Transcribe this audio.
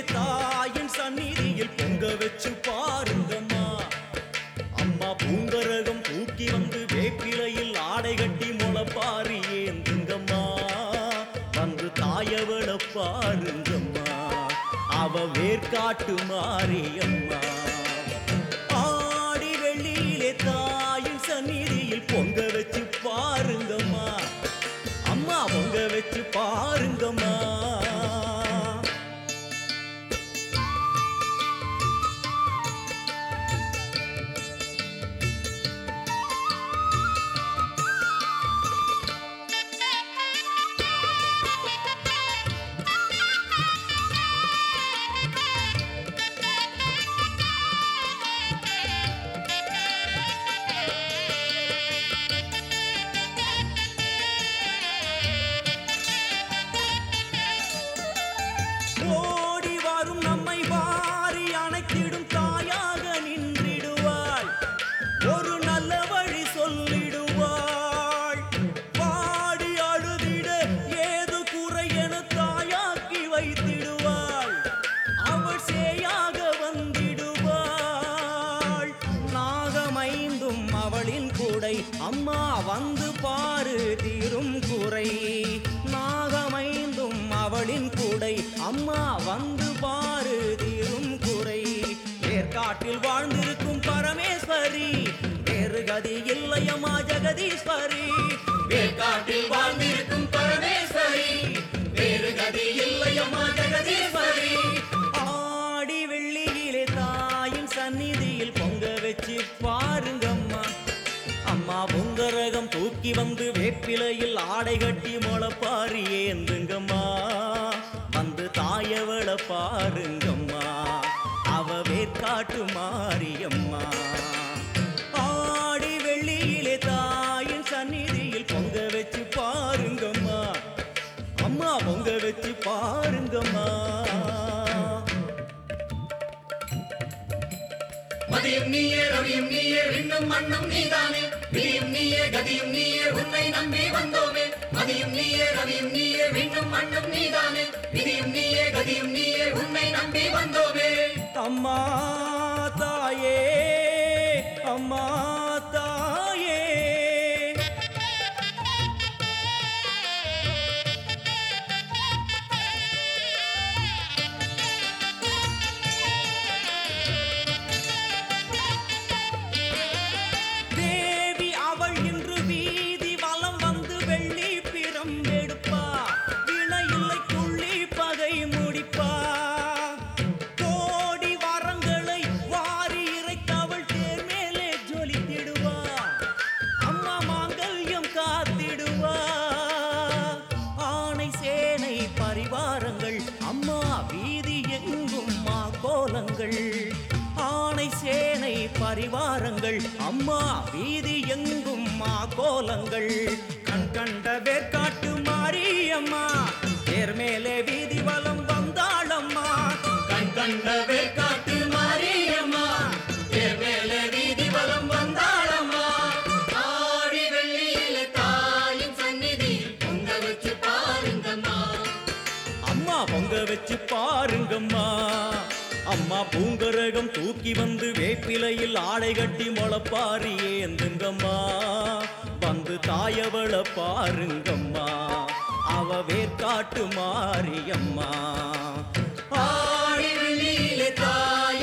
தாயின் சந்நிதியில் பொங்க வச்சு பாருங்கம்மா அம்மா பூங்கரகம் தூக்கி வந்து வேப்பிலையில் ஆடை கட்டி முளப்பாரி ஏந்துங்கம்மா வந்து தாயவள பாருங்கம்மா அவ வேர்க்காட்டு மாரியம்மா ஆடி வெள்ளியிலே தாயின் சந்நிதியில் பொங்க வச்சு பாருங்கம்மா அம்மா பொங்க வச்சு பாருங்கம்மா ஓடி வரும் நம்மை வாரி அணைத்திடும் தாயாக நின்றிடுவாள் ஒரு நல்ல வழி சொல்லிடுவாள் பாடி அழுதிட ஏது குறை என தாயாக்கி வைத்திடுவாள் அவள் சேயாக வந்திடுவாள் நாகமைந்தும் அவளின் கூடை அம்மா வந்து பாரு தீரும் குறை நாகமைந்தும் அவளின் கூடை அம்மா வந்து பாரு தீரும் குறை வேர்க்காட்டில் வாழ்ந்திருக்கும் பரமேஸ்வரி வேறு கதி இல்லையம்மா ஜெகதீஸ்வரி வேர்க்காட்டில் வாழ்ந்திருக்கும் பரமேஸ்வரி வேறு கதி இல்லையம்மா ஜெகதீஸ்வரி ஆடி வெள்ளியிலே தாயின் சந்நிதியில் பொங்க வச்சு பாருங்கம்மா அம்மா பொங்கரகம் தூக்கி வந்து வேப்பிலையில் ஆடை கட்டி முளப்பாரி ஏந்துங்கம்மா வந்து தாயவள பாருங்கம்மா அவ வேர்க்காட்டு மாரியம்மா ஆடி வெள்ளியிலே தாயின் சந்நிதியில் பொங்க வச்சு பாருங்கம்மா அம்மா பொங்க வச்சு பாருங்கம்மா மதியும் நீயே ரவியும் நீயே விண்ணும் மண்ணும் நீதானே விதியும் நீயே கதியும் நீயே உன்னை நம்பி வந்தோமே மதியும் நீயே ரவியும் நீயே விண்ணும் மண்ணும் நீதானே விதியும் நீயே கதியும் நீயே உன்னை நம்பி வந்தோமே அம்மா தாயே அம்மா தாயே தேவி அவள் இன்று வீதி வலம் வந்து வெள்ளி பிறம் எடுப்பா வினையில்லை துள்ளி பகை முடிப்பா கோடி வரங்களை வாரி இறைத்தவள் தேர் மேலே ஜொலித்திடுவா அம்மா மாங்கல்யம் காத்திடுவா ஆணை சேனை பரிவாரங்கள் அம்மா வீதி எங்கும் மா கோலங்கள் ஆணை சேனை பரிவாரங்கள் அம்மா வீதி எங்கும் மா கோலங்கள் கண் கண்ட வேர்க்காட்டு மாரியம்மா தேர் மேலே வீதி வலம் வந்தாளம்மா கண் கண்ட வேர்க்காட்டு மாரியம்மா தேர் மேலே வீதி வலம் வந்தாளம்மா ஆடி வெள்ளியில தாயின் சந்நிதியில் பொங்க வச்சு பாருங்கம்மா அம்மா பொங்க வச்சு பாருங்கம்மா அம்மா பூங்கரகம் தூக்கி வந்து வேப்பிலையில் ஆடை கட்டி முளப்பாரி ஏந்துங்கம்மா வந்து தாயவள பாருங்கம்மா அவ வேர்க்காட்டு மாரியம்மா ஆடி வெள்ளியில தாய்